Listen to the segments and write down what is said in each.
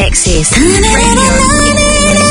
Texas. Radio.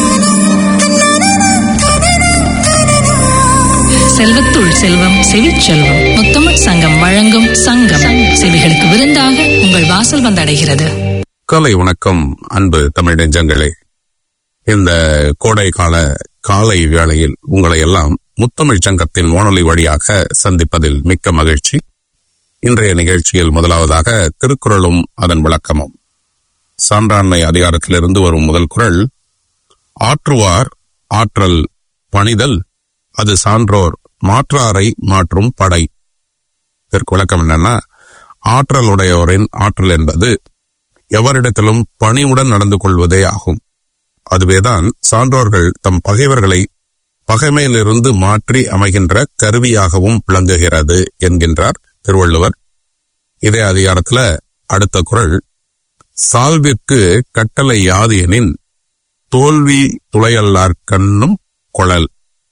செல்வத்துள் செல்வம் செவிச்செல்வம் முத்தமிழ் சங்கம் வழங்கும் சங்கம் செவிகளுக்கு விருந்தாக உங்கள் வாசல் வந்தடைகிறது காலை வணக்கம் அன்பு தமிழ் நெஞ்சங்களே இந்த கோடை கால காலை வேளையில் உங்களை எல்லாம் முத்தமிழ் சங்கத்தின் வானொலி வழியாக சந்திப்பதில் மிக்க மகிழ்ச்சி இன்றைய நிகழ்ச்சியில் முதலாவதாக திருக்குறளும் அதன் விளக்கமும் சான்றாண்மை அதிகாரத்திலிருந்து வரும் முதல் குறள் ஆற்றுவார் ஆற்றல் பணிதல் அது சான்றோர் மாற்றாரை மாற்றும் படை இதற்கு விளக்கம் என்னன்னா ஆற்றலுடையோரின் ஆற்றல் என்பது எவரிடத்திலும் பணிவுடன் நடந்து கொள்வதே ஆகும் அதுவேதான் சான்றோர்கள் தம் பகைவர்களை பகைமையிலிருந்து மாற்றி அமைகின்ற கருவியாகவும் விளங்குகிறது என்கின்றார் திருவள்ளுவர் இதே அதிகாரத்துல அடுத்த குறள் சால்விற்கு கட்டளை யாது எனின் தோல்வி துளையல்லார் கண்ணும் கொழல்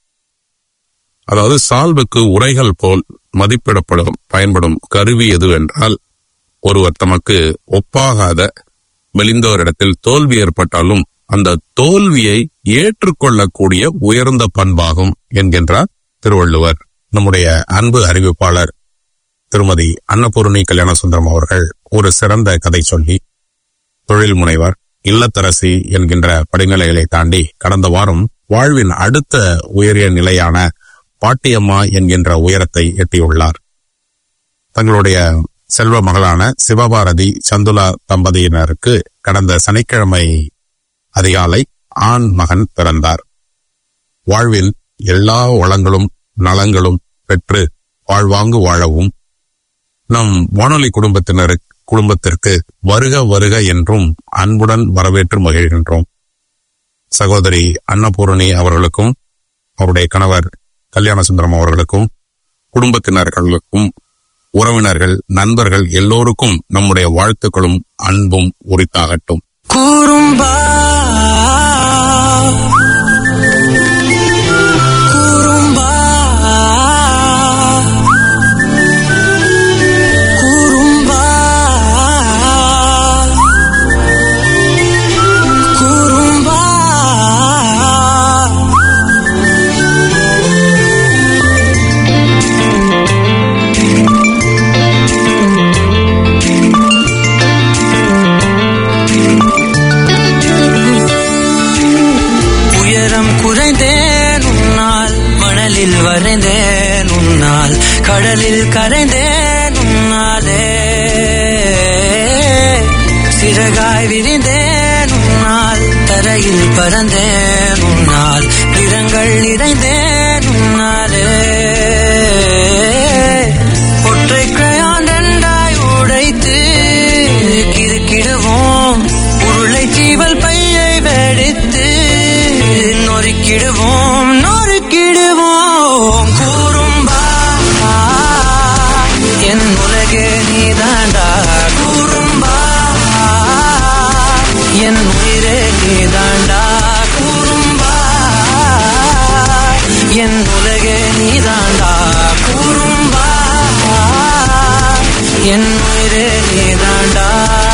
அதாவது சால்வுக்கு உரைகள் போல் மதிப்பிடப்படும் பயன்படும் கருவி எது என்றால் ஒருவர் தமக்கு ஒப்பாகாத மெலிந்தோரிடத்தில் தோல்வி ஏற்பட்டாலும் அந்த தோல்வியை ஏற்றுக்கொள்ளக்கூடிய உயர்ந்த பண்பாகும் என்கின்றார் திருவள்ளுவர் நம்முடைய அன்பு அறிவிப்பாளர் திருமதி அன்னபூர்ணி கல்யாணசுந்தரம் அவர்கள் ஒரு சிறந்த கதை சொல்லி தொழில் முனைவர் இல்லத்தரசி என்கின்ற படிநிலைகளை தாண்டி கடந்த வாரம் வாழ்வின் அடுத்த உயரிய நிலையான பாட்டியம்மா என்கின்ற உயரத்தை எட்டியுள்ளார் தங்களுடைய செல்வ மகளான சிவபாரதி சந்துலா தம்பதியினருக்கு கடந்த சனிக்கிழமை அதிகாலை ஆண் மகன் பிறந்தார் வாழ்வில் எல்லா வளங்களும் நலங்களும் பெற்று வாழ்வாங்கு வாழவும் நம் வானொலி குடும்பத்தினர் குடும்பத்திற்கு வருக வருக என்றும் அன்புடன் வரவேற்று மகிழ்கின்றோம் சகோதரி அன்னபூரணி அவர்களுக்கும் அவருடைய கணவர் கல்யாணசுந்தரம் அவர்களுக்கும் குடும்பத்தினர்களுக்கும் உறவினர்கள் நண்பர்கள் எல்லோருக்கும் நம்முடைய வாழ்த்துக்களும் அன்பும் உரித்தாகட்டும் குறும்பா குறும்பா குறும்பா குறும்பா உயரம் குறைந்தேன் உன்னால் மணலில் வரைந்தேன் உன்னால் கடலில் கரைந்தேன் உன்னாலே சிறகாய் விரிந்தேன் உன்னால் தரையில் பறந்தேன் உன்னால் நிறங்கள் நிறைந்தேன் உன்னாலே ஒற்றை கிரையான் ரெண்டாய் உடைத்து கிறுக்கிடுவோம் உருளை சீவல் பையை வெடித்து நொறுக்கிடுவோம் நொறுக்கிடுவோம் கூறும்பா என் உலகே நீதாண்டா கூறும்பா என் உயிரே நீதாண்டா கூறும்பா என் உலகே நீதாண்டா கூறும்பா என் உயிரே நீதாண்டா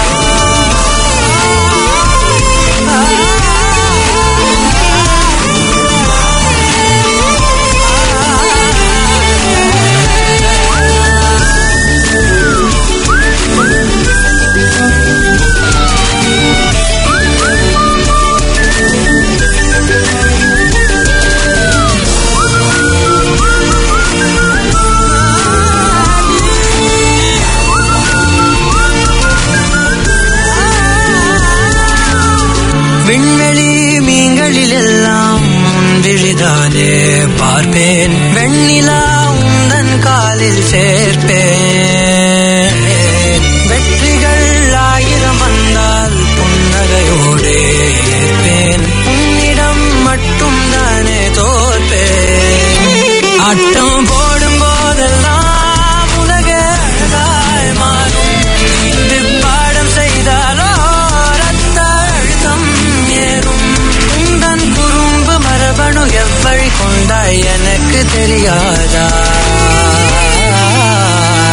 விண்வெளி மீன்களில் எல்லாம் விழிதானே பார்ப்பேன் வெண்ணிலா உந்தன் காலில் சேர்ப்பேன் வெற்றிகள் ஆயிரம் வந்தால் புன்னகையோடே ஏற்பேன் உன்னிடம் மட்டும் தானே தோற்பேன் ஆட்டம் போடும் போதெல்லாம் உலக அழகாய் மாறும் இது பாடம் செய்தாலோ ரத்த அழுத்தம் ஏறும் உந்தன் குறும்பு மரபணு எவ்வழி கொண்டாய் எனக்கு தெரியாதா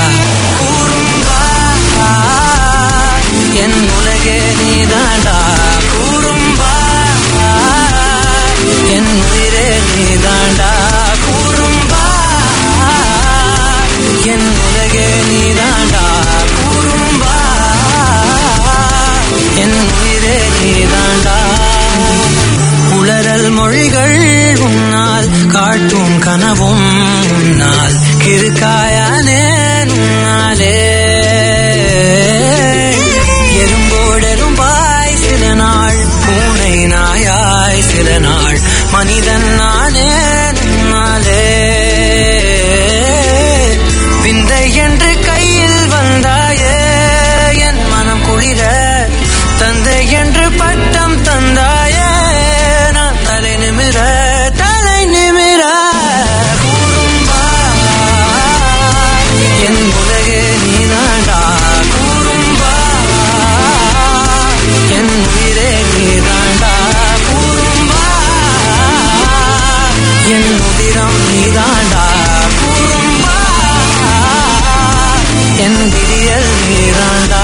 மொழிகள் உன்னால் காட்டும் கனவும் உன்னால் கிருக்காயானே உன்னாலே எறும்போடெரும்பாய் சில நாள் பூனை நாயாய் சில நாள் மனிதன் நானே உன்னாலே விந்தை என்று கையில் வந்தாயே என் மனம் குளிர தந்தை என்று பட்டம் தந்தாயே நான் தலை நிமிர தலை நிமிர கூறும்பா என் உலகே நீதாண்டா கூறும்பா என் உயிரே நீதாண்டா கூறும்பா என் உதிரம் நீதாண்டா கூறும்பா என் விடியல் நீதாண்டா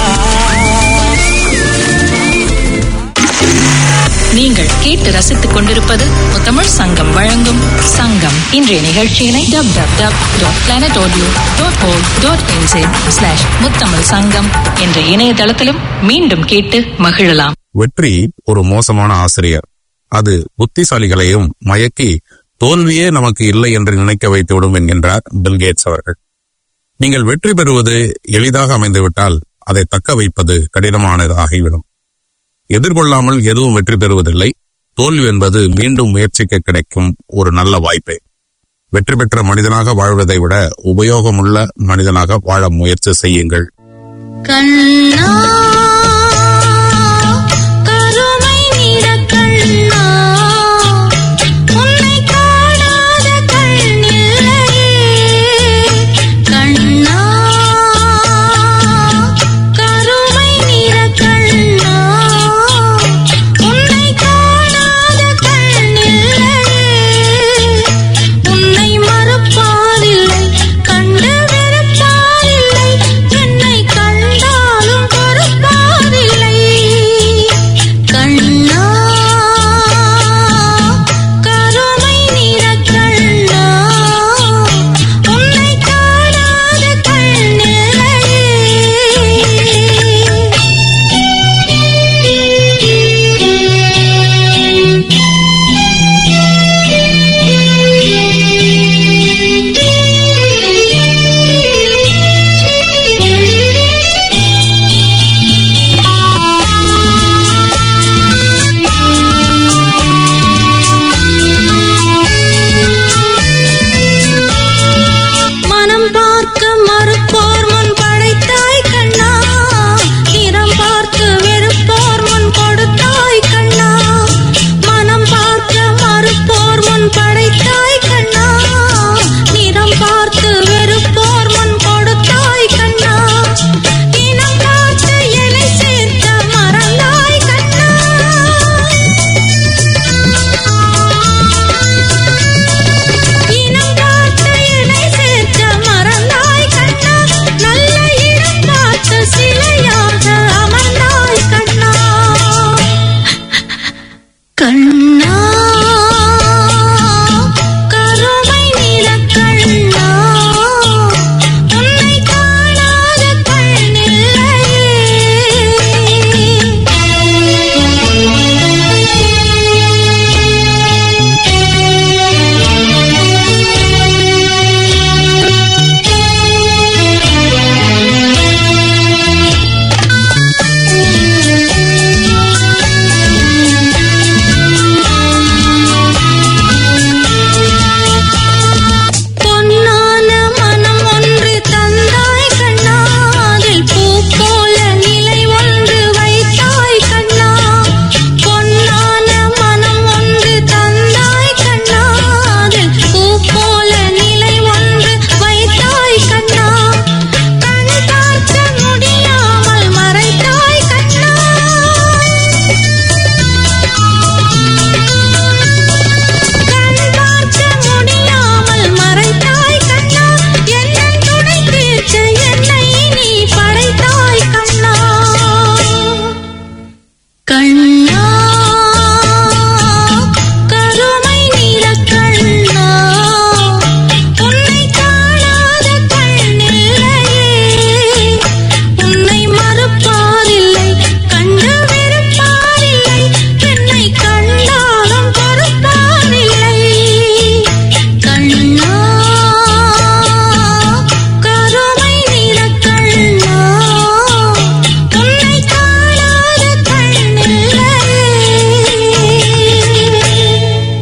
நீங்கள் கேட்டு ரசித்துக் கொண்டிருப்பது முத்தமிழ் சங்கம் வழங்கும் சங்கம் இன்றைய நிகழ்ச்சியினை W W W dot planet audio dot o dot NZ slash Muthamizh Sangam என்ற இணையதளத்திலும் மீண்டும் கேட்டு மகிழலாம் வெற்றி ஒரு மோசமான ஆசிரியர் அது புத்திசாலிகளையும் மயக்கி தோல்வியே நமக்கு இல்லை என்று நினைக்க வைத்துவிடும் என்கின்றார் பில்கேட்ஸ் அவர்கள் நீங்கள் வெற்றி பெறுவது எளிதாக அமைந்துவிட்டால் அதை தக்க வைப்பது கடினமானது ஆகிவிடும் எதிர்கொள்ளாமல் எதுவும் வெற்றி பெறுவதில்லை தோல்வி என்பது மீண்டும் முயற்சிக்க கிடைக்கும் ஒரு நல்ல வாய்ப்பே வெற்றி பெற்ற மனிதனாக வாழ்வதை விட உபயோகமுள்ள மனிதனாக வாழ முயற்சி செய்யுங்கள் கண்ணா கருமை நிற கண்ணா உன்னை காணாத கண்ணில்லையே கண்ணா கருமை நிற கண்ணா உன்னை காணாத கண்ணில்லையே உன்னை மறப்பாரில்லை கண்டு வெறுப்பாரில்லை என்னை கண்டாலும் பொறுப்பாரில்லை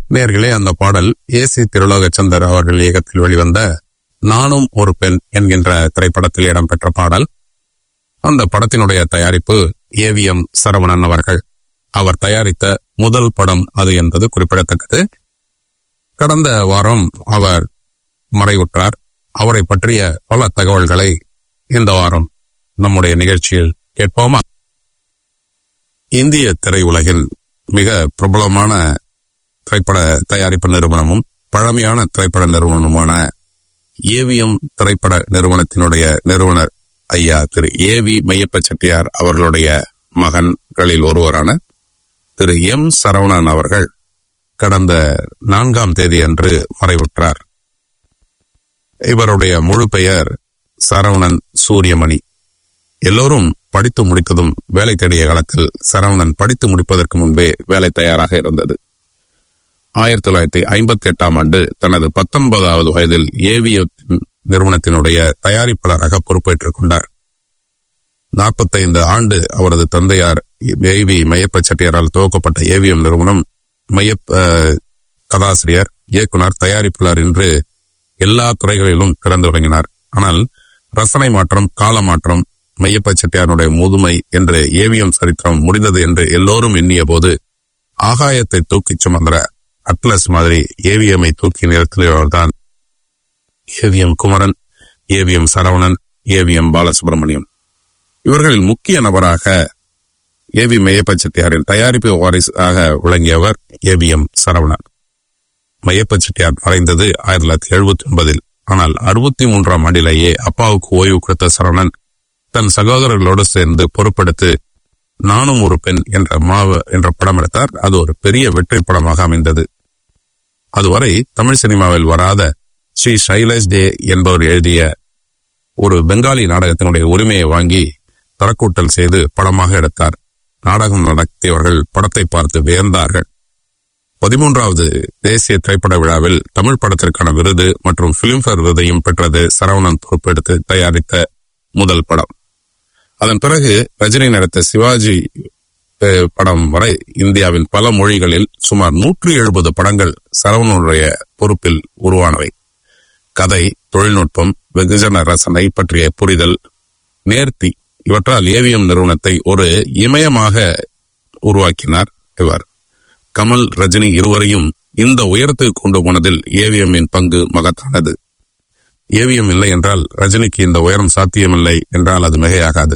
நேர்களே அந்த பாடல் ஏசி திருலோகச்சந்தர் அவர்கள் இயக்கத்தில் வெளிவந்த நானும் ஒரு பெண் என்கின்ற திரைப்படத்தில் இடம்பெற்ற பாடல் அந்த படத்தினுடைய தயாரிப்பு ஏவிஎம் சரவணன் அவர்கள் அவர் தயாரித்த முதல் படம் அது என்பது குறிப்பிடத்தக்கது கடந்த வாரம் அவர் மறைவுற்றார் அவரை பற்றிய பல தகவல்களை இந்த வாரம் நம்முடைய நிகழ்ச்சியில் கேட்போமா இந்திய திரையுலகில் மிக பிரபலமான திரைப்பட தயாரிப்பு நிறுவனமும் பழமையான திரைப்பட நிறுவனமுமான ஏவிஎம் திரைப்பட நிறுவனத்தினுடைய நிறுவனர் ஐயா திரு ஏவி மையப்ப செட்டியார் அவர்களுடைய மகன்களில் ஒருவரான திரு எம் சரவணன் அவர்கள் கடந்த நான்காம் தேதி அன்று மறைவுற்றார் இவருடைய முழு பெயர் சரவணன் சூரியமணி எல்லோரும் படித்து முடித்ததும் வேலை தேடிய காலத்தில் சரவணன் படித்து முடிப்பதற்கு முன்பே வேலை தயாராக இருந்தது ஆயிரத்தி தொள்ளாயிரத்தி ஐம்பத்தி எட்டாம் ஆண்டு தனது பத்தொன்பதாவது வயதில் ஏவிஎம் நிறுவனத்தினுடைய தயாரிப்பாளராக பொறுப்பேற்றுக் கொண்டார் நாற்பத்தைந்து ஆண்டு அவரது தந்தையார் ஏவி மையப்ப செட்டியாரால் துவக்கப்பட்ட ஏவிஎம் நிறுவனம் மையப்ப அஹ், கதாசிரியர் இயக்குனர் தயாரிப்பாளர் என்று எல்லா துறைகளிலும் திறந்து தொடங்கினார் ஆனால் ரசனை மாற்றம் கால மாற்றம் மையப்ப செட்டியாருடைய முதுமை என்று ஏவிஎம் சரித்திரம் முடிந்தது என்று எல்லோரும் எண்ணிய போது ஆகாயத்தை தூக்கிச் சுமந்த அட்லஸ் மாதிரி ஏவிஎம்ஐ தூக்கி நிறுத்தியவர்தான் AVM Kumaran AVM Saravanan AVM Balasubramaniam இவர்களில் முக்கிய நபராக ஏவி மையப்ப செட்டியாரின் தயாரிப்பு வாரிசாக விளங்கியவர் ஏவிஎம் சரவணன் மையப்ப செட்டியார் மறைந்தது ஆயிரத்தி தொள்ளாயிரத்தி எழுபத்தி ஒன்பதில் ஆனால் அறுபத்தி மூன்றாம் ஆண்டிலேயே அப்பாவுக்கு ஓய்வு கொடுத்த சரவணன் தன் சகோதரர்களோடு சேர்ந்து பொறுப்பெடுத்து நானும் ஒரு பெண் என்ற மாவ என்ற படம் எடுத்தார் அது ஒரு பெரிய வெற்றி படமாக அமைந்தது அதுவரை தமிழ் சினிமாவில் வராத ஸ்ரீ சைலேஷ் டே என்பவர் எழுதிய ஒரு பெங்காலி நாடகத்தினுடைய உரிமையை வாங்கி தரக்கூட்டல் செய்து படமாக எடுத்தார் நாடகம் நடத்தியவர்கள் படத்தை பார்த்து வியந்தார்கள் பதிமூன்றாவது தேசிய திரைப்பட விழாவில் தமிழ் படத்திற்கான விருது மற்றும் பிலிம்பேர் விருதையும் பெற்றது சரவணன் பொறுப்பெடுத்து தயாரித்த முதல் படம் அதன் பிறகு ரஜினி நடித்த சிவாஜி அஹ், படம் வரை இந்தியாவின் பல மொழிகளில் சுமார் நூற்றி எழுபது படங்கள் சரவணனுடைய பொறுப்பில் உருவானவை கதை தொழில்நுட்பம் வெகுஜன ரசனை பற்றிய புரிதல் நேர்த்தி இவற்றால் ஏவிஎம் நிறுவனத்தை ஒரு இமயமாக உருவாக்கினார் இவர் கமல் ரஜினி இருவரையும் இந்த உயரத்துக்கு கொண்டு போனதில் ஏவிஎம்மின் பங்கு மகத்தானது ஏவிஎம் இல்லை என்றால் ரஜினிக்கு இந்த உயரம் சாத்தியமில்லை என்றால் அது மிகையாகாது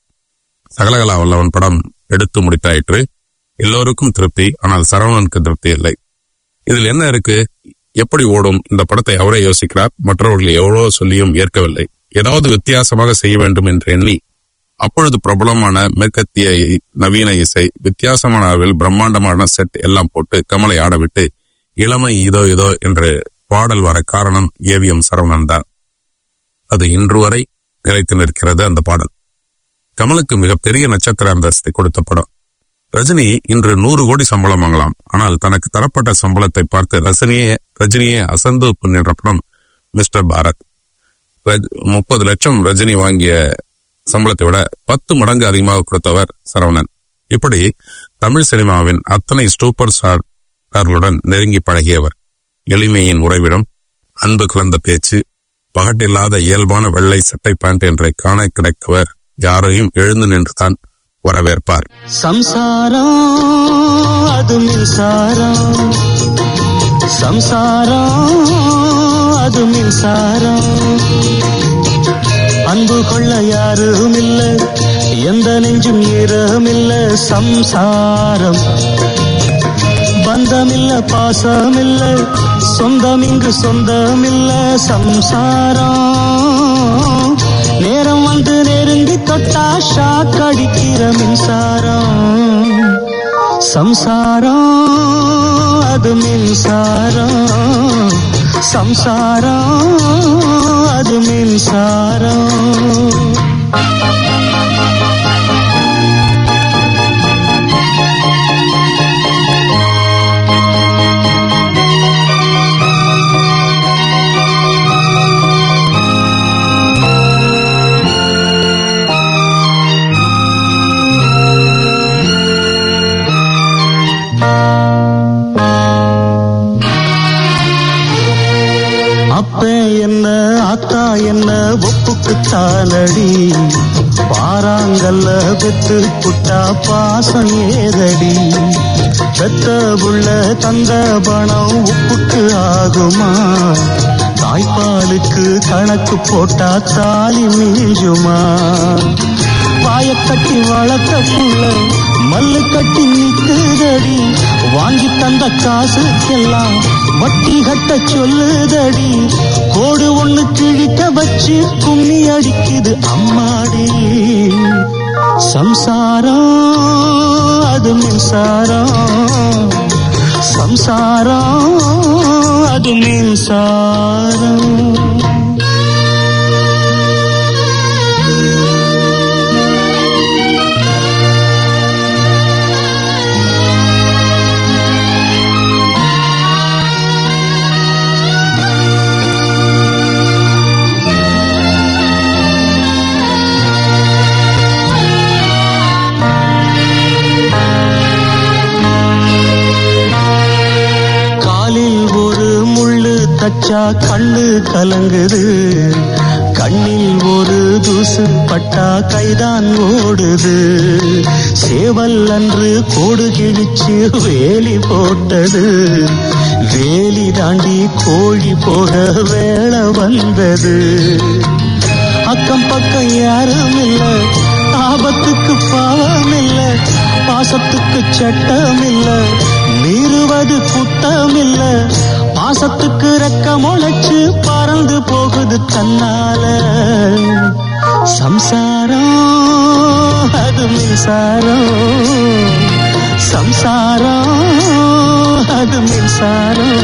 சகலகலா வல்லவன் படம் எடுத்து முடித்தாயிற்று எல்லோருக்கும் திருப்தி ஆனால் சரவணனுக்கு திருப்தி இல்லை இதில் என்ன இருக்கு எப்படி ஓடும் இந்த படத்தை அவரே யோசிக்கிறார் மற்றவர்கள் எவ்வளவோ சொல்லியும் ஏற்கவில்லை ஏதாவது வித்தியாசமாக செய்ய வேண்டும் என்று எண்ணி அப்பொழுது பிரபலமான மேற்கத்திய இ- நவீன இசை வித்தியாசமான அளவில் பிரம்மாண்டமான செட் எல்லாம் போட்டு கமலை ஆடவிட்டு இளமை இதோ இதோ என்று பாடல் வர காரணம் ஏவிஎம் சரவணன் தான் அது இன்று வரை நிலைத்து நிற்கிறது அந்த பாடல் கமலுக்கு மிகப்பெரிய நட்சத்திர அந்தஸ்தை கொடுத்த படம் ரஜினி இன்று நூறு கோடி சம்பளம் வாங்கலாம் ஆனால் தனக்கு தரப்பட்ட சம்பளத்தை பார்த்து ரஜினியே ரஜினியே அசந்து நின்ற படம் மிஸ்டர் பாரத் ரஜ்- முப்பது லட்சம் ரஜினி வாங்கிய சம்பளத்தை விட பத்து மடங்கு அதிகமாக கொடுத்தவர் சரவணன் இப்படி தமிழ் சினிமாவின் அத்தனை சூப்பர் ஸ்டார்களுடன் நெருங்கி பழகியவர் எளிமையின் உறைவிடம் அன்பு கலந்த பேச்சு பகட்டில்லாத இயல்பான வெள்ளை சட்டை பேண்ட் என்றை காண கிடைத்தவர் யாரையும் எழுந்து நின்றுதான் வரவேற்பார் సంసారం அது மின்சாரம் சம்சாரம் அது மின்சாரம் அன்பு கொள்ள யாரும் இல்ல எந்த நெஞ்சும் ஈரமில்ல சம்சாரம் பந்தமில்ல பாசமில்ல சொந்தம் இங்கு சொந்தமில்ல சம்சாரம் நேரம் வந்து நெருங்கி தொட்டா ஷாக் அடிக்கிற மின்சாரம் சம்சாரம் அது மின்சாரம் சம்சாரம் அது மின்சாரம் பாலடி பாறாங்கல்ல பெத்து புட்டா பாசம் ஏதடி பெத்த புள்ள தந்த பணம் உப்புக்கு ஆகுமா தாய்ப்பாலுக்கு கணக்கு போட்டா தாலி மீஞ்சுமா பாய கட்டி வளர்த்த புள்ள மல்லு கட்டி நிக்குதடி வாங்கி தந்த காசுக்கெல்லாம் வட்டி கட்ட சொல்லுதடி கோடு ஒண்ணு கிழிக்க வச்சு கும்மி அடிக்குது அம்மாடி சம்சாரம் அது மின்சாரம் சம்சாரம் அது மின்சாரம் காலில் ஒரு முள்ளு தச்சா கண்ணு கலங்குது கண்ணில் ஒரு தூசு பட்டா கைதான் ஓடுது சேவல் அன்று கோடு கிழிச்சு வேலி போட்டது வேலி தாண்டி கோழி போக வேளை வந்தது அக்கம் பக்கம் யாரும் இல்ல ஆபத்துக்கு பாவம் இல்ல பாசத்துக்கு சட்டம் இல்ல மீறுவது குத்தம் இல்ல பாசத்துக்கு ரெக்க முளைச்சு பறந்து போகுது தன்னால சம்சாரம் அது மின்சாரம் சம்சாரம் அது மின்சாரம்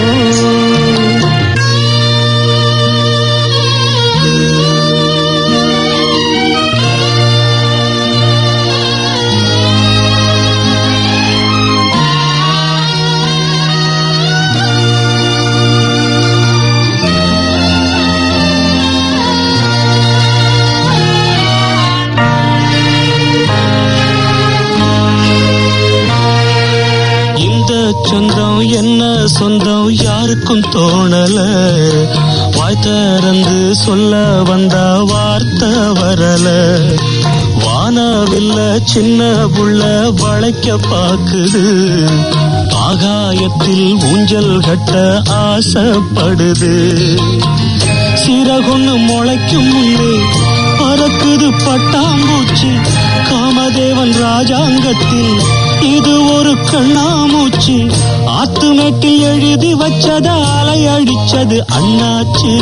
இந்த சொந்தம் என்ன சொந்தம் யாருக்கும் தோணல வாய் திறந்து சொல்ல வந்தா வார்த்தை வரல வானவில்ல சின்ன புள்ள வளைக்க பாக்குது ஆகாயத்தில் ஊஞ்சல் கட்ட ஆசைப்படுது சிறகொன்னு முளைக்கும் முன்னே பறக்குது பட்டாம்பூச்சி காமதேவன் ராஜாங்கத்தில் இது ஒரு கண்ணாமூச்சி ஆத்துமேட்டில் எழுதி வச்சத அலை அடிச்சது அண்ணாச்சி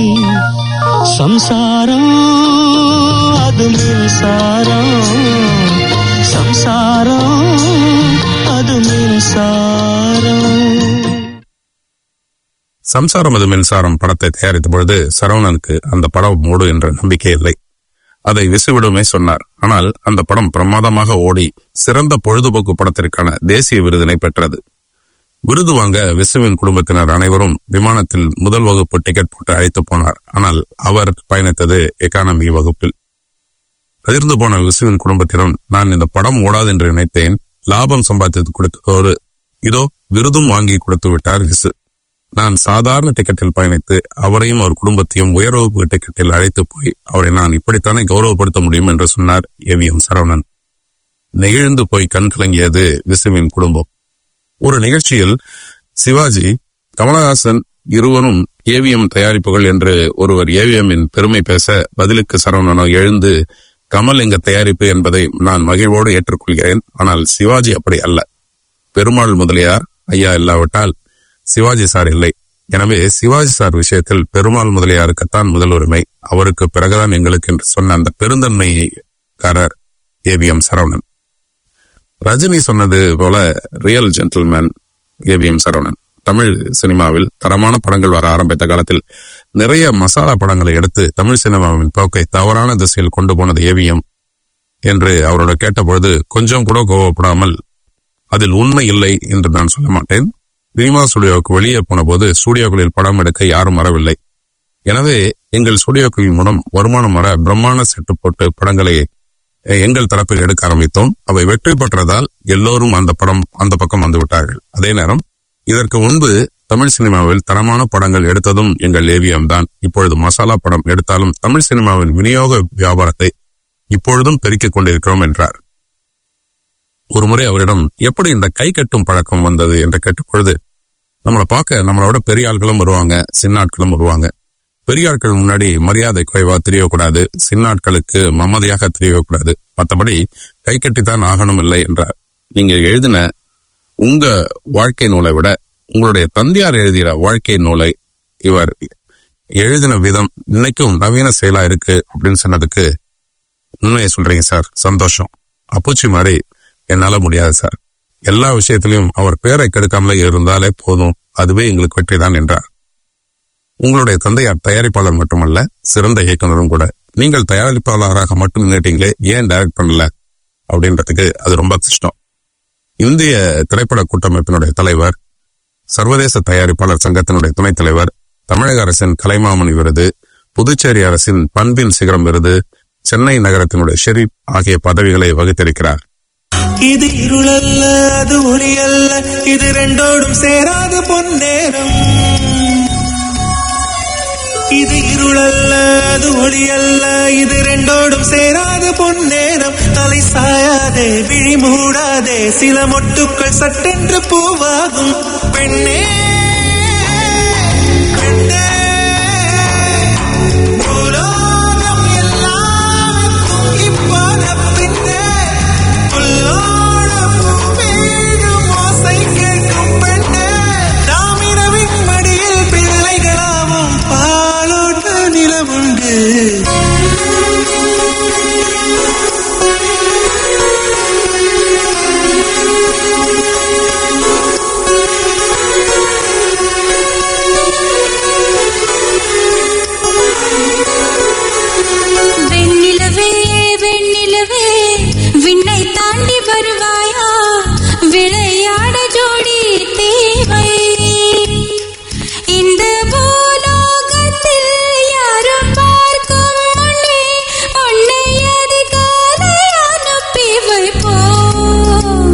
சம்சாரம் அது மின்சாரம் சம்சாரம் அது மின்சாரம் சம்சாரம் அது மின்சாரம் படத்தை தயாரித்த பொழுது சரவணனுக்கு அந்த படம் ஓடும் என்ற நம்பிக்கை இல்லை அதை விசுவிடமே சொன்னார் ஆனால் அந்த படம் பிரமாதமாக ஓடி சிறந்த பொழுதுபோக்கு படத்திற்கான தேசிய விருதினை பெற்றது விருது வாங்க விசுவின் குடும்பத்தினர் அனைவரும் விமானத்தில் முதல் வகுப்பு டிக்கெட் போட்டு அழைத்து போனார் ஆனால் அவர் பயணித்தது எக்கானமி வகுப்பில் அதிர்ந்து போன விசுவின் குடும்பத்திடம் நான் இந்த படம் ஓடாது என்று நினைத்தேன் லாபம் சம்பாதித்து கொடுத்ததோடு இதோ விருதும் வாங்கி கொடுத்து விட்டார் விசு நான் சாதாரண டிக்கெட்டில் பயணித்து அவரையும் அவர் குடும்பத்தையும் உயர்வகுப்பு டிக்கெட்டில் அழைத்து போய் அவரை நான் இப்படித்தானே கௌரவப்படுத்த முடியும் என்று சொன்னார் ஏவிஎம் சரவணன் நெகிழ்ந்து போய் கண் கலங்கியது விசுவின் குடும்பம் ஒரு நிகழ்ச்சியில் சிவாஜி கமலஹாசன் இருவரும் ஏவிஎம் தயாரிப்புகள் என்று ஒருவர் ஏவிஎம்மின் பெருமை பேச பதிலுக்கு சரவணனோ எழுந்து கமல் எங்க தயாரிப்பு என்பதை நான் மகிழ்வோடு ஏற்றுக்கொள்கிறேன் ஆனால் சிவாஜி அப்படி அல்ல பெருமாள் முதலியார் ஐயா இல்லாவிட்டால் சிவாஜி சார் இல்லை எனவே சிவாஜி சார் விஷயத்தில் பெருமாள் முதலியாருக்குத்தான் முதல் உரிமை அவருக்கு பிறகுதான் எங்களுக்கு என்று சொன்ன அந்த பெருந்தன்மைக்காரர் ஏவிஎம் சரவணன் ரஜினி சொன்னது போல real gentleman AVM Saravanan Tamil சினிமாவில் தரமான படங்கள் வர ஆரம்பித்த காலத்தில் நிறைய மசாலா படங்களை எடுத்து தமிழ் சினிமாவின் போக்கை தவறான திசையில் கொண்டு போனது ஏவிஎம் என்று அவரோட கேட்டபொழுது கொஞ்சம் கூட கோவப்படாமல் அதில் உண்மை இல்லை என்று நான் சொல்ல மாட்டேன் சினிமா ஸ்டுடியோவுக்கு வெளியே போன போது ஸ்டுடியோக்களில் படம் எடுக்க யாரும் வரவில்லை எனவே எங்கள் ஸ்டுடியோக்களின் மூலம் வருமானம் வர பிரம்மாண்ட செட்டு போட்டு படங்களை அஹ், எங்கள் தரப்பில் எடுக்க ஆரம்பித்தோம் அவை வெற்றி பெற்றதால் எல்லோரும் அந்த படம் அந்த பக்கம் வந்து விட்டார்கள் அதே நேரம் இதற்கு முன்பு தமிழ் சினிமாவில் தரமான படங்கள் எடுத்ததும் எங்கள் ஏவிஎம் தான் இப்பொழுது மசாலா படம் எடுத்தாலும் தமிழ் சினிமாவின் விநியோக வியாபாரத்தை இப்பொழுதும் பெருக்கிக் கொண்டிருக்கிறோம் என்றார் ஒருமுறை அவரிடம் எப்படி இந்த கை கட்டும் பழக்கம் வந்தது என்று கேட்டபொழுது நம்மளை பார்க்க நம்மளோட பெரிய ஆட்களும் வருவாங்க சின்ன ஆட்களும் வருவாங்க பெரிய ஆட்கள் முன்னாடி மரியாதை குறைவா தெரியக்கூடாது சின்ன ஆட்களுக்கு மமதையாக தெரியக்கூடாது மற்றபடி கை கட்டித்தான் ஆகணும் இல்லை என்றார் நீங்க எழுதின உங்க வாழ்க்கை நூலை விட உங்களுடைய தந்தையார் எழுதிய வாழ்க்கை நூலை இவர் எழுதின விதம் இன்னைக்கும் நவீன செயலா இருக்கு அப்படின்னு சொன்னதுக்கு உண்மையை சொல்றீங்க சார் சந்தோஷம் அப்புச்சி மாதிரி என்னால முடியாது சார் எல்லா விஷயத்திலையும் அவர் பேரை கெடுக்காமலே இருந்தாலே போதும் அதுவே எங்களுக்கு வெற்றிதான் என்றார் உங்களுடைய தந்தையார் தயாரிப்பாளர் மட்டுமல்ல சிறந்த இயக்குனரும் கூட நீங்கள் தயாரிப்பாளராக மட்டும் நின்னுட்டீங்களே ஏன் டைரக்ட் பண்ணல அப்படின்றதுக்கு அது ரொம்ப கஷ்டம் இந்திய திரைப்பட கூட்டமைப்பினுடைய தலைவர் சர்வதேச தயாரிப்பாளர் சங்கத்தினுடைய துணைத் தலைவர் தமிழக அரசின் கலைமாமணி விருது புதுச்சேரி அரசின் பண்பின் சிகரம் விருது சென்னை நகரத்தினுடைய ஷெரீப் ஆகிய பதவிகளை வகித்திருக்கிறார் இது இருளல்ல அது ஒளி அல்ல இது ரெண்டோடும் சேராத பொன்னேரம் இது இருளல்ல அது ஒளி அல்ல இது ரெண்டோடும் சேராத பொன்னேரம் தலை சாயாதே விழி மூடாதே சில மொட்டுக்கள் சட்டென்று பூவாகும் பெண்ணே பெண்ணே பூலோகம் எல்லாம் தூங்கிப்போன பின்னே புல்லோட பூவீழும் ஓசை கேட்கும் பெண்ணே நாம் இரவின் மடியில் பிள்ளைகளாவும் பாலோட்ட நிலவுண்டு வெண்ணிலவே வெண்ணிலவே விண்ணை தாண்டி வருவாயா விளையாட ஜோடி தேவை இந்த பூலோகத்தில் யாரும் பார்க்கும் முன்னே உன்னை அதிகாலை அனுப்பி வைப்போம்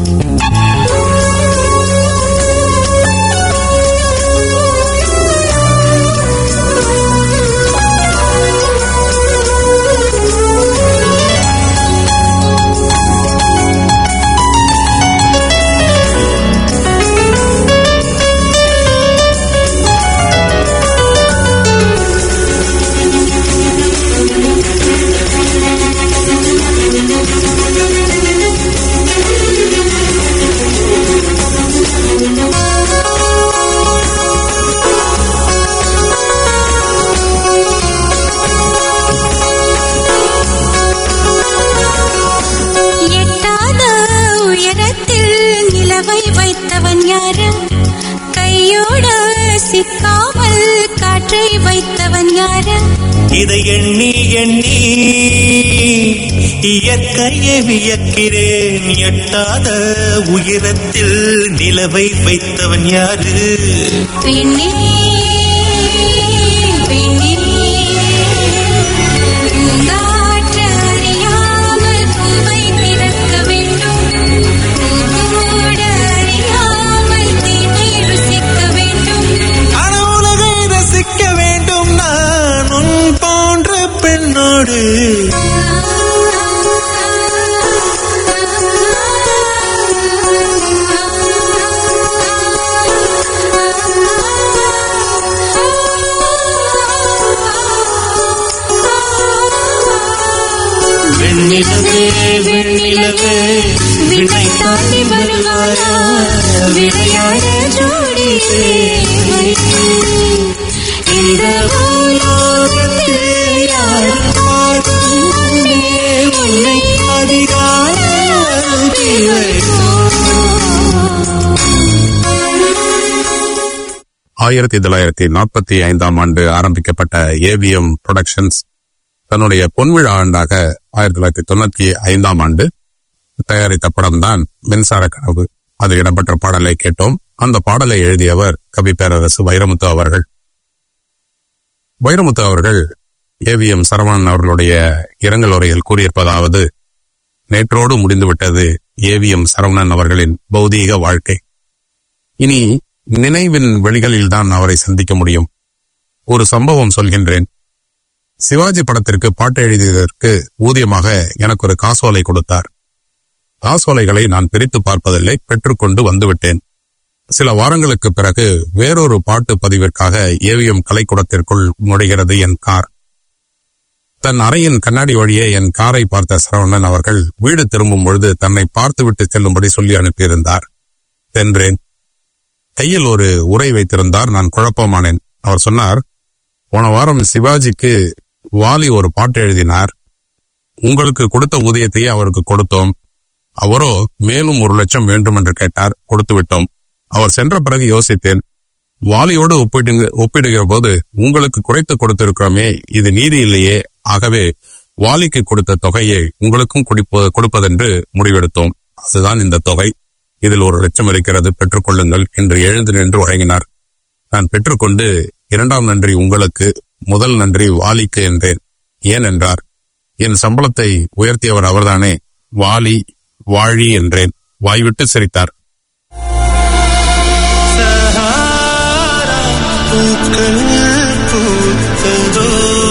எட்டாத உயரத்தில் நிலவை வைத்தவன் யாரு கையோடு சிக்காமல் காற்றை வைத்தவன் யாரு இதை எண்ணி எண்ணி இயற்கையை வியக்கிறேன் எட்டாத உயரத்தில் நிலவை வைத்தவன் யாரு பெண்ணே பெண்ணே பூங்காற்று அறியாமல் பூவை திறக்க வேண்டும் பூவோடு அறியாமல் தேனை ருசிக்க வேண்டும் அறவுலகை ரசிக்க வேண்டும் நான் உன் போன்ற பெண்ணோடு வெண்ணிலவே வெண்ணிலவே விண்ணை தாண்டி வருவாரா விளையாட ஜோடி தேவை. இந்த பூலோகத்தில் யாரும் பார்க்கும் முன்னே உன்னை அதிகாலை அனுப்பி வைப்போம். ஆயிரத்தி தொள்ளாயிரத்தி நாற்பத்தி ஐந்தாம் ஆண்டு ஆரம்பிக்கப்பட்ட ஏவிஎம் புரொடக்ஷன்ஸ் தன்னுடைய பொன்விழா ஆண்டாக ஆயிரத்தி தொள்ளாயிரத்தி தொண்ணூத்தி ஐந்தாம் ஆண்டு தயாரித்த படம்தான் மின்சார கனவு அதில் இடம்பெற்ற பாடலை கேட்டோம் அந்த பாடலை எழுதியவர் கவி பேரரசு வைரமுத்து அவர்கள் வைரமுத்து அவர்கள் ஏவிஎம் சரவணன் அவர்களுடைய இரங்கல் உரையில் கூறியிருப்பதாவது நேற்றோடு முடிந்துவிட்டது ஏவிஎம் சரவணன் அவர்களின் பௌதீக வாழ்க்கை இனி நினைவின் வெளிகளில்தான் அவரை சந்திக்க முடியும் ஒரு சம்பவம் சொல்கின்றேன் சிவாஜி படத்திற்கு பாட்டு எழுதியதற்கு ஊதியமாக எனக்கு ஒரு காசோலை கொடுத்தார் காசோலைகளை நான் பிரித்து பார்ப்பதில்லை பெற்றுக்கொண்டு வந்துவிட்டேன் சில வாரங்களுக்கு பிறகு வேறொரு பாட்டு பதிவிற்காக ஏவிஎம் கலைக்கூடத்திற்குள் நுழைகிறது என் கார் தன் அறையின் கண்ணாடி வழியே என் காரை பார்த்த சரவணன் அவர்கள் வீடு திரும்பும் பொழுது தன்னை பார்த்துவிட்டு செல்லும்படி சொல்லி அனுப்பியிருந்தார் சென்றேன் கையில் ஒரு உரை வைத்திருந்தார் நான் குழப்பமானேன் அவர் சொன்னார் போன வாரம் சிவாஜிக்கு வாலி ஒரு பாட்டு எழுதினார் உங்களுக்கு கொடுத்த ஊதியத்தையே அவருக்கு கொடுத்தோம் அவரோ மேலும் ஒரு லட்சம் வேண்டும் என்று கேட்டார் கொடுத்து விட்டோம் அவர் சென்ற பிறகு யோசித்தேன் வாலியோடு ஒப்பிடுங்க ஒப்பிடுகிற போது உங்களுக்கு குறைத்து கொடுத்திருக்கிறோமே இது நீதி இல்லையே ஆகவே வாலிக்கு கொடுத்த தொகையை உங்களுக்கும் கொடுப்ப கொடுப்பதென்று முடிவெடுத்தோம் அதுதான் இந்த தொகை இதில் ஒரு லட்சம் இருக்கிறது பெற்றுக்கொள்ளுங்கள் என்று எழுந்து நின்று வழங்கினார் நான் பெற்றுக்கொண்டு இரண்டாம் நன்றி உங்களுக்கு முதல் நன்றி வாலிக்கு என்றேன் ஏன் என்றார் என் சம்பளத்தை உயர்த்தியவர் அவர்தானே வாலி வாழி என்றேன் வாய்விட்டு சிரித்தார் சஹாரா பூக்கள் பூத்ததோ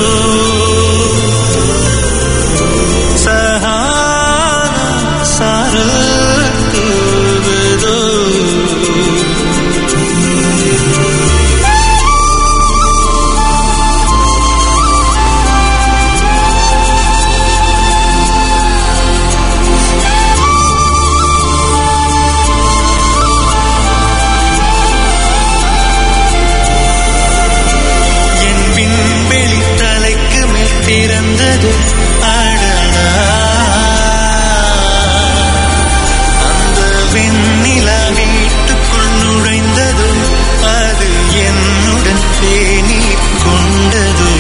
சஹாரா சாரல் தூவதோ என் விண்வெளி தலைக்கு மேல் பிறந்தது அடடா அந்த வெண்ணிலா வீட்டுக்குள் நுழைந்தது அது என்னுடன் தேனி கொண்டது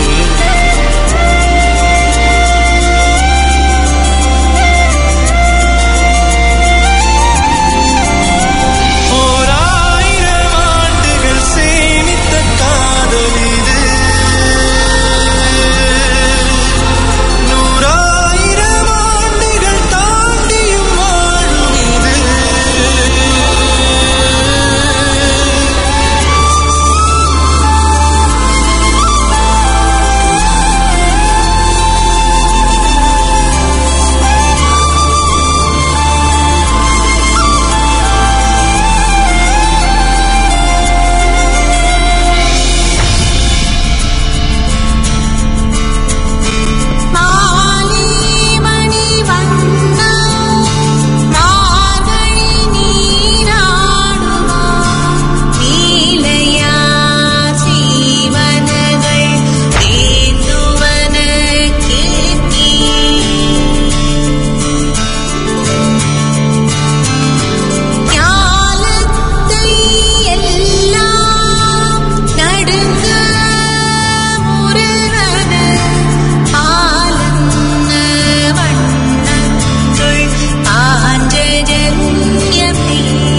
ஓராயிரம் ஆண்டுகள் சேமித்த காதல் இது நூறாயிரம் ஆண்டுகள் தாண்டியும் வாழும் இது மாலி மணி வண்ணம் மார்கழி நீராடுமா நீலையா சீவனகள் தேந்துவன கீர்த்தி ஞாலத்தை எல்லாம் நடுங்க முரணன ஆலன்ன வண்ணங்கள் ஆஞ்சஜன்யமே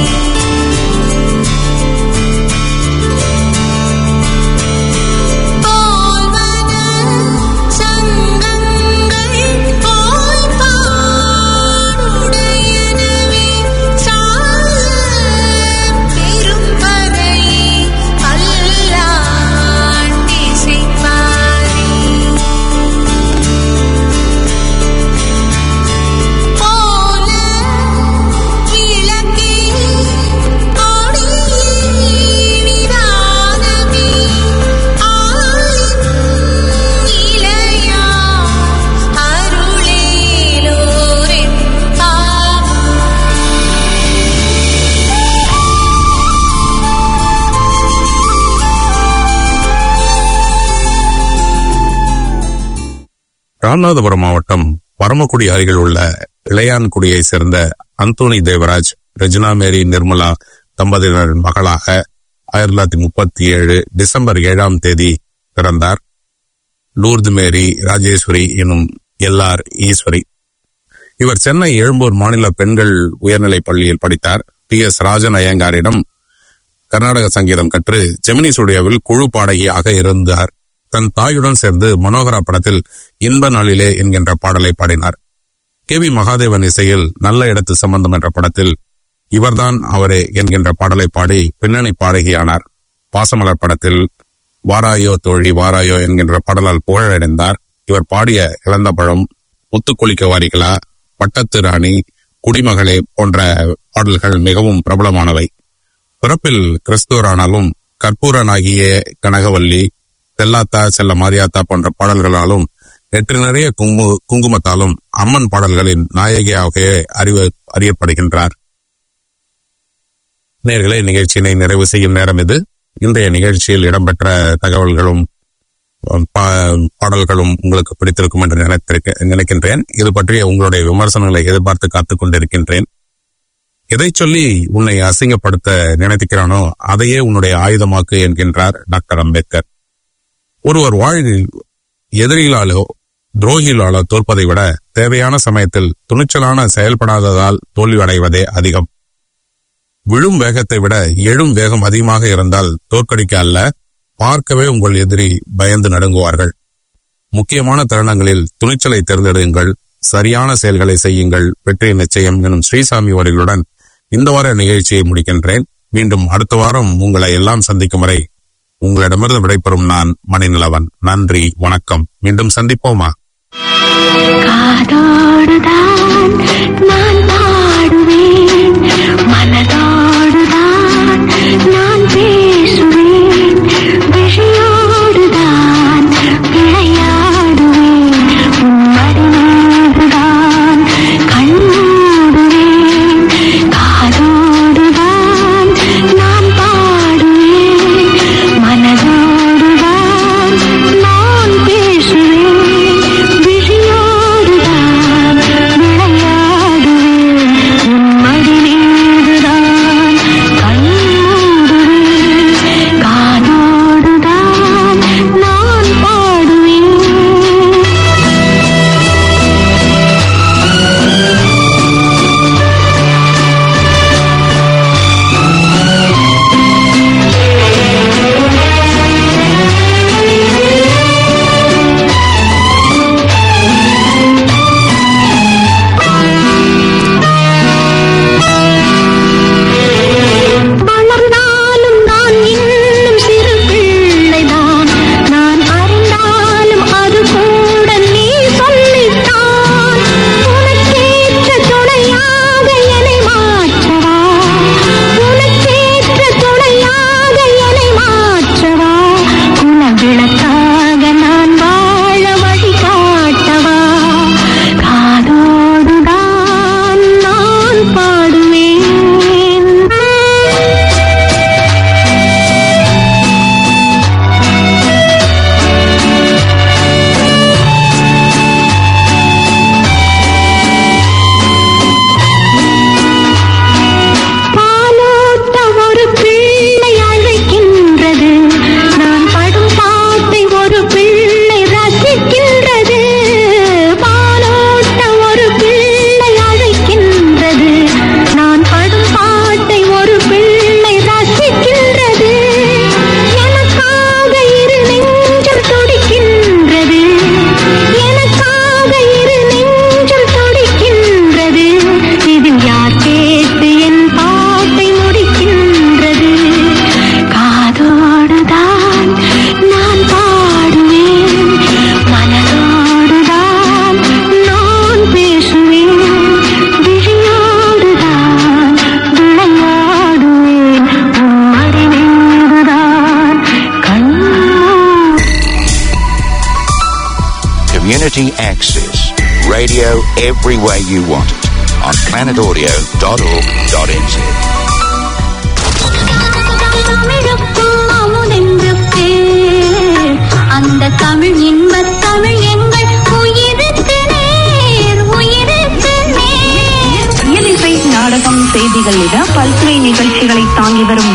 போல்வன சங்கங்கள் போல் பாடுடையனவே சால பெரும்பறை பல்லாண்டிசைப்பாரே போல கிழக்கே கொடியினிதானமே ஆலின் இளையா அருளேலோரென் பாவம் ராமநாதபுரம் மாவட்டம் பரமக்குடி அருகில் உள்ள இளையான்குடியை சேர்ந்த அந்தோனி தேவராஜ் ரெஜினா மேரி நிர்மலா தம்பதியினரின் மகளாக ஆயிரத்தி தொள்ளாயிரத்தி முப்பத்தி ஏழு டிசம்பர் ஏழாம் தேதி பிறந்தார் லூர்து மேரி ராஜேஸ்வரி எனும் எல்ஆர் ஈஸ்வரி இவர் சென்னை எழும்பூர் மாநில பெண்கள் உயர்நிலைப் பள்ளியில் படித்தார் டி எஸ் ராஜன் ஐயங்காரிடம் கர்நாடக சங்கீதம் கற்று ஜெமினி ஸ்டுடியோவில் குழு பாடகியாக இருந்தார் தன் தாயுடன் சேர்ந்து மனோகரா படத்தில் இன்ப நாளிலே என்கின்ற பாடலை பாடினார் கே வி மகாதேவன் இசையில் நல்ல இடத்து சம்பந்தம் என்ற படத்தில் இவர்தான் அவரே என்கின்ற பாடலை பாடி பின்னணி பாடகியானார் பாசமலர் படத்தில் வாராயோ தோழி வாராயோ என்கின்ற பாடலால் புகழடைந்தார் இவர் பாடிய இழந்த பழம் முத்துக்குளிக்க வாரிகளா பட்டத்து ராணி குடிமகளே போன்ற பாடல்கள் மிகவும் பிரபலமானவை பிறப்பில் கிறிஸ்துவரானாலும் கற்பூரனாகிய கனகவல்லி செல்லாத்தா செல்ல மாரியாத்தா போன்ற பாடல்களாலும் நெற்று நிறைய குங்கு குங்குமத்தாலும் அம்மன் பாடல்களின் நாயகியாக அறிவ அறியப்படுகின்றார் நேர்களை நிகழ்ச்சியினை நிறைவு செய்யும் நேரம் இது இன்றைய நிகழ்ச்சியில் இடம்பெற்ற தகவல்களும் பா- பாடல்களும் உங்களுக்கு பிடித்திருக்கும் என்று நினைத்திருக்க நினைக்கின்றேன் இது பற்றிய உங்களுடைய விமர்சனங்களை எதிர்பார்த்து காத்துக் கொண்டிருக்கின்றேன் எதை சொல்லி உன்னை அசிங்கப்படுத்த நினைத்துக்கிறானோ அதையே உன்னுடைய ஆயுதமாக்கு என்கின்றார் டாக்டர் அம்பேத்கர் ஒருவர் வாழ்வில் எதிரிகளாலோ துரோகிகளாலோ தோற்பதை விட தேவையான சமயத்தில் துணிச்சலான செயல்படாததால் தோல்வி அடைவதே அதிகம் விழும் வேகத்தை விட எழும் வேகம் அதிகமாக இருந்தால் தோற்கடிக்க அல்ல பார்க்கவே உங்கள் எதிரி பயந்து நடுங்குவார்கள் முக்கியமான தருணங்களில் துணிச்சலை தேர்ந்தெடுங்கள் சரியான செயல்களை செய்யுங்கள் வெற்றி நிச்சயம் எனும் ஸ்ரீசாமி அவர்களுடன் இந்த வார நிகழ்ச்சியை முடிக்கின்றேன் மீண்டும் அடுத்த வாரம் உங்களை எல்லாம் சந்திக்கும் வரை உங்களிடமிருந்து விடைபெறும் நான் மணிநிலவன் நன்றி வணக்கம் மீண்டும் சந்திப்போமா காதோடுதான் நான் பாடுவேன் மனதோடுதான் நான் பேசுவேன் விழியோடுதான் விளையாடுவேன் உம்மடி மீதுதான் கண்ணூடுவேன் காதோடுதான் நான் பாடுவேன் மனதோடுதான் நான் பேசுவேன் விழியோடுதான் விளையாடுவேன் உம்மடி மீதுதான் கண்ணூடுவேன் காதோடுதான் நான் பாடுவேன் வளர்ந்தாலும் நான் இன்னும் சிறு பிள்ளைதான் நான் அறிந்தாலும் அது கூட நீ சொல்லித்தான் உனக்கேற்ற துணையாக என்னை மாற்றவா உனக்கேற்ற துணையாக என்னை மாற்றவா குலவிளக்காக நான் வாழ வழி காட்டவா காதோடுதான் நான் பாடுவேன் பாலூட்ட ஒரு பிள்ளை அழைக்கின்றது நான் படும் பாட்டை ஒரு பிள்ளை ரசிக்கின்றது பாலூட்ட ஒரு பிள்ளை அழைக்கின்றது நான் படும் பாட்டை ஒரு பிள்ளை ரசிக்கின்றது எனக்காக இரு நெஞ்சம் துடிக்கின்றது எனக்காக இரு நெஞ்சம் துடிக்கின்றது இதில் யார் கேட்டு என் பாட்டை முடிக்கின்றது காதோடுதான் நான் பாடுவேன் மனதோடுதான் நான் பேசுவேன் விழியோடுதான் விளையாடுவேன் உம்மடி மீதுதான் கண்ணு Community Access. Radio everywhere you want it on planetaudio.org.nz. தமிழுக்கும் அமுதென்று பேர் அந்த தமிழ் இன்பத் தமிழ் எங்கள் உயிருக்கு நேர் உயிருக்கு நேர் இயலிசை நாடகம் செய்திகள் என பல்துறை நிகழ்ச்சிகளை தாங்கி வரும்